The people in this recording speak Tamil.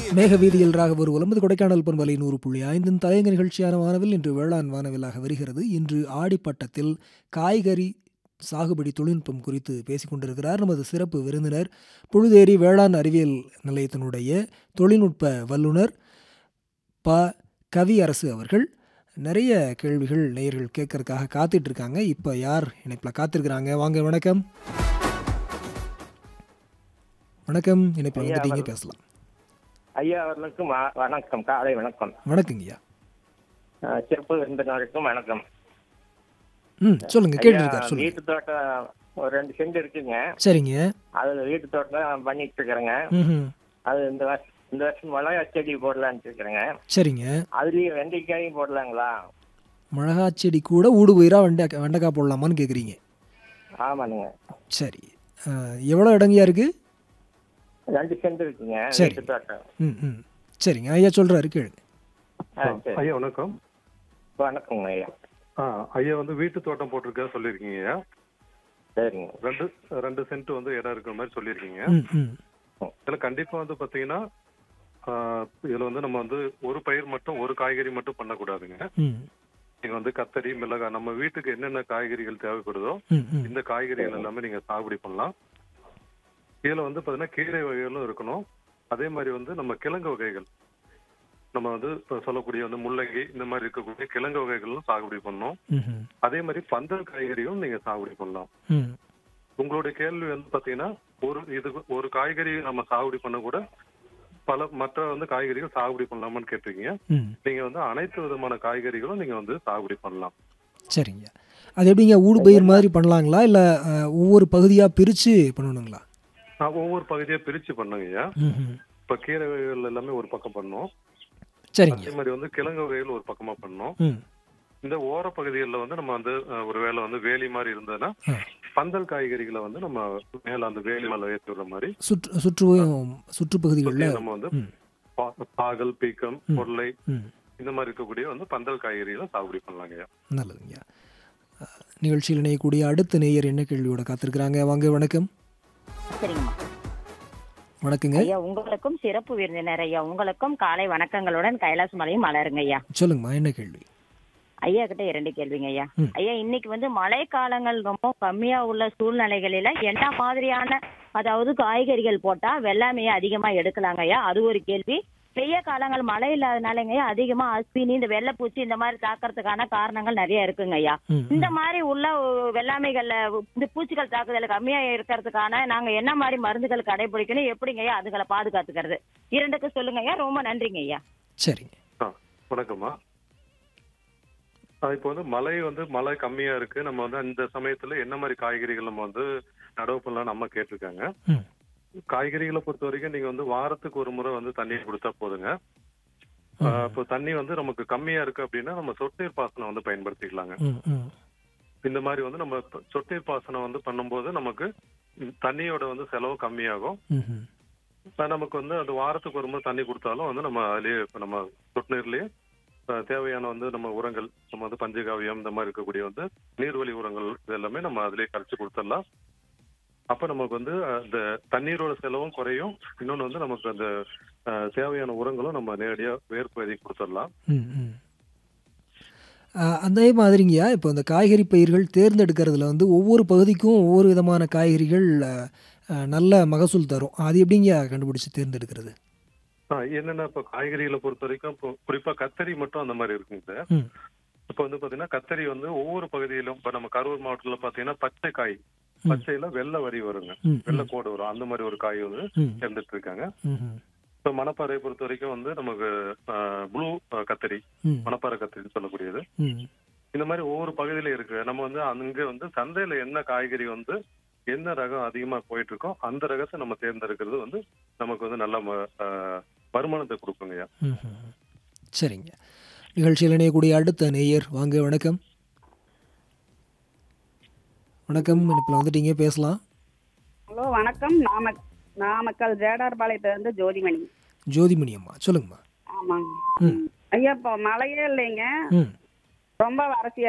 மேக வீதியில் ராக ஒரு ஒன்பது கொடைக்கானல் பண்பலை நூறு புள்ளி ஐந்தின் தலையங்க நிகழ்ச்சியான வானவில் இன்று வேளாண் வானவிலாக வருகிறது இன்று ஆடிப்பட்டத்தில் காய்கறி சாகுபடி தொழில்நுட்பம் குறித்து பேசிக் கொண்டிருக்கிறார் நமது சிறப்பு விருந்தினர் புழுதேரி வேளாண் அறிவியல் நிலையத்தினுடைய தொழில்நுட்ப வல்லுனர் ப கவி அரசு அவர்கள் நிறைய கேள்விகள் நேயர்கள் கேட்கறதுக்காக காத்துட்டு இருக்காங்க இப்போ யார் இணைப்பில் காத்திருக்கிறாங்க வாங்க வணக்கம் வணக்கம் இணைப்பில் ஐயா, வந்துட்டீங்க வணக்கம். பேசலாம் ஐயா அவர்களுக்கும் வ- வணக்கம் காலை வணக்கம் வணக்கங்கய்யா அஹ், சிறப்பு விருந்தினருக்கும் வணக்கம் ம் சொல்லுங்க ஐயா கேள்விக்கார் சொல்லுங்க வீட்டு தோட்டம் ஒரு ரெண்டு சென்ட் இருக்குங்க சரிங்க அதுல வீட்டு தோட்டம் பண்ணிட்டு இருக்கிறேங்க ம் அது இந்த வருஷம் இந்த வருஷம் மிளகா செடி போடலான்ட்டு இருக்கிறேங்க சரிங்க அதுலயும் வெண்டைக்காயும் போடலாங்களா மிளகா செடி கூட ஊடு பயிரா வெண்டை வெண்டைக்காய் போடலாமான்னு கேட்குறீங்க ஆமாங்க சரி எவ்வளோ இடங்கய்யா இருக்கு ரெண்டு சென்ட் இருக்குங்க சரி. வீட்டு தோட்டம் ம் ம் சரிங்க ஐயா சொல்கிறாரு கேளுங்க ஆ, சரி. ஐயா வணக்கம் வணக்கங்க ஐயா ஆ ஐயா வந்து வீட்டு தோட்டம் போட்டிருக்க சொல்லியிருக்கீங்க ஐயா சரிங்க ரெண்டு ரெண்டு சென்ட் வந்து இடம் இருக்கிற மாதிரி சொல்லியிருக்கீங்க ம் ம் இதுல கண்டிப்பா வந்து பாத்தீங்கன்னா ஆ, இதுல வந்து நம்ம வந்து ஒரு பயிர் மட்டும் ஒரு காய்கறி மட்டும் பண்ணக்கூடாதுங்க ம் நீங்க வந்து கத்தரி மிளகாய் நம்ம வீட்டுக்கு என்னென்ன காய்கறிகள் தேவைப்படுதோ ம் ம் இந்த காய்கறிகள் எல்லாமே நீங்க சாகுபடி பண்ணலாம் இதுல வந்து பாத்தீங்கன்னா கீரை வகைகளும் இருக்கணும் அதே மாதிரி வந்து நம்ம கிழங்கு வகைகள் நம்ம வந்து இப்ப சொல்லக்கூடிய வந்து முள்ளங்கி இந்த மாதிரி இருக்கக்கூடிய கிழங்கு வகைகளும் சாகுபடி பண்ணணும் ம் அதே மாதிரி பந்தல் காய்கறியும் நீங்க சாகுபடி பண்ணலாம் ம் உங்களுடைய கேள்வி வந்து பாத்தீங்கன்னா ஒரு இது ஒரு காய்கறி நம்ம சாகுபடி பண்ண கூட பல மற்ற வந்து காய்கறிகள் சாகுபடி பண்ணலாமான்னு கேட்டிருக்கீங்க ம் நீங்க வந்து அனைத்து விதமான காய்கறிகளும் நீங்க வந்து சாகுபடி பண்ணலாம் சரிங்க அது எப்படிங்க ஊடு பயிர் மாதிரி பண்ணலாங்களா இல்லை ஒவ்வொரு பகுதியாக பிரித்து பண்ணணுங்களா நான் ஒவ்வொரு பகுதியா பிரிச்சு பண்ணுங்க ஐயா ம் ம் இப்ப கீரை வகைகள் எல்லாமே ஒரு பக்கம் பண்ணோம் சரிங்க அதே மாதிரி வந்து கிழங்கு வகைகள் ஒரு பக்கமா பண்ணோம் ம் இந்த ஓர பகுதிகளில் வந்து நம்ம வந்து அஹ், ஒரு வேளை வந்து வேலி மாதிரி இருந்ததுன்னா ஆ. பந்தல் காய்கறிகளை வந்து நம்ம மேல அந்த வேலி மேல ஏற்றி விடுற மாதிரி சுற்று சுற்று சுற்றுப்பகுதிகளில் நம்ம வந்து ம் பா- பாகல் பீக்கம் ம். பொருளை ம் இந்த மாதிரி இருக்கக்கூடிய வந்து பந்தல் காய்கறிகளை சாகுபடி பண்ணலாங்க ஐயா நல்லதுங்க அஹ், நிகழ்ச்சியில் இணையக்கூடிய அடுத்த நேயர் என்ன கேள்வியோட காத்திருக்கிறாங்க வாங்க வணக்கம் சரிங்கம்மா வணக்கங்க ஐயா உங்களுக்கும் சிறப்பு விருந்தினர் ஐயா உங்களுக்கும் காலை வணக்கங்களுடன் கைலாஸ் மலையும் மலருங்க ஐயா சொல்லுங்கம்மா என்ன கேள்வி ஐயா கிட்ட இரண்டு கேள்விங்க ஐயா ம். ஐயா இன்னைக்கு வந்து மழை காலங்கள் ரொம்ப கம்மியா உள்ள சூழ்நிலைகளில என்ன மாதிரியான அதாவது காய்கறிகள் போட்டா வெள்ளாமையை அதிகமா எடுக்கலாங்க ஐயா அது ஒரு கேள்வி வெய்ய காலங்கள் மழை இல்லாதனாலங்க ஐயா அதிகமா அஸ்வினி இந்த வெள்ளைப்பூச்சி இந்த மாதிரி தாக்கறதுக்கான காரணங்கள் நிறைய இருக்குங்க ஐயா ம் இந்த மாதிரி உள்ள அஹ், வெள்ளாமைகள்ல இந்த பூச்சிகள் தாக்குதல் கம்மியா இருக்கிறதுக்கான நாங்க என்ன மாதிரி மருந்துகள் கடைபிடிக்கணும் எப்படிங்க ஐயா அதுகளை பாதுகாத்துக்கிறது இரண்டுக்கு சொல்லுங்க ஐயா ரொம்ப நன்றிங்க ஐயா சரிங்க ஆ, வணக்கம்மா ஆ, இப்போ வந்து மழை வந்து மழை கம்மியா இருக்கு நம்ம வந்து அந்த சமயத்துல என்ன மாதிரி காய்கறிகள் நம்ம வந்து நடவு பண்ணலாம்னு அம்மா கேட்டிருக்காங்க ம் காய்கறிகளை பொறுத்த வரைக்கும் நீங்க வந்து வாரத்துக்கு ஒரு முறை வந்து தண்ணி கொடுத்தா போதுங்க ஆ, இப்போ தண்ணி வந்து நமக்கு கம்மியா இருக்கு அப்படின்னா நம்ம சொட்டு நீர் பாசனம் வந்து பயன்படுத்திக்கலாங்க ம் ம் இந்த மாதிரி வந்து நம்ம இப்ப சொட்டு நீர் பாசனம் வந்து பண்ணும்போது நமக்கு ம், தண்ணியோட வந்து செலவு கம்மியாகும் ம் ம் இப்ப நமக்கு வந்து அது வாரத்துக்கு ஒரு முறை தண்ணி கொடுத்தாலும் வந்து நம்ம அதுலயே இப்ப நம்ம சொட்டு நீர்லயே அஹ், தேவையான வந்து நம்ம உரங்கள் நம்ம வந்து பஞ்சகாவியம் இந்த மாதிரி இருக்கக்கூடிய வந்து நீர்வழி உரங்கள் இது எல்லாமே நம்ம அதுலயே கரைச்சு கொடுத்துடலாம் அப்ப நமக்கு வந்து அஹ், இந்த தண்ணீரோட செலவும் குறையும் இன்னொன்னு வந்து நமக்கு அந்த அஹ், தேவையான உரங்களும் நம்ம நேரடியா வேர்ப்பகுதி கொடுத்துடலாம் ம் ம் அஹ், அதே மாதிரிங்கய்யா இப்போ இந்த காய்கறி பயிர்கள் தேர்ந்தெடுக்கிறதுல வந்து ஒவ்வொரு பகுதிக்கும் ஒவ்வொரு விதமான காய்கறிகள் அஹ், அஹ், நல்ல மகசூல் தரும் அது எப்படிங்கய்யா கண்டுபிடிச்சு தேர்ந்தெடுக்கிறது அஹ், என்னன்னா இப்ப காய்கறிகளை பொறுத்த வரைக்கும் இப்போ குறிப்பா கத்தரி மட்டும் அந்த மாதிரி இருக்குங்க சார் ம் இப்ப வந்து பாத்தீங்கன்னா கத்தரி வந்து ஒவ்வொரு பகுதியிலும் இப்ப நம்ம கரூர் மாவட்டத்துல பாத்தீங்கன்னா பச்சை காய் பச்சையில வெள்ளை வரி வருங்க ம் வெள்ளை கோடு வரும் அந்த மாதிரி ஒரு காய் வந்து ம் சேர்ந்துட்டு இருக்காங்க ம் ம் இப்ப மணப்பாறையை பொறுத்த வரைக்கும் வந்து நமக்கு ப்ளூ கத்தரி ம் மணப்பாறை கத்தரின்னு சொல்லக்கூடியது ம் இந்த மாதிரி ஒவ்வொரு பகுதியில இருக்கு நம்ம வந்து அங்க வந்து சந்தையில என்ன காய்கறி வந்து என்ன ரகம் அதிகமா போயிட்டு இருக்கோ அந்த ரகத்தை நம்ம தேர்ந்தெடுக்கிறது வந்து நமக்கு வந்து நல்ல ம- ஆஹ், வருமானத்தை கொடுக்குங்கய்யா ம், ம். சரிங்க நிகழ்ச்சியில் இணையக்கூடிய அடுத்த நேயர் வாங்க வணக்கம் வணக்கம் இப்போ வந்துட்டீங்க பேசலாம் ஹலோ வணக்கம் நாம நாமக்கல் ஜேடார்பாளையத்துலேருந்து ஜோதிமணி ஜோதிமணி அம்மா சொல்லுங்கம்மா ஆமாங்க ம் ஐயா இப்போ மழையே இல்லைங்க ம் ரொம்ப வறட்சியா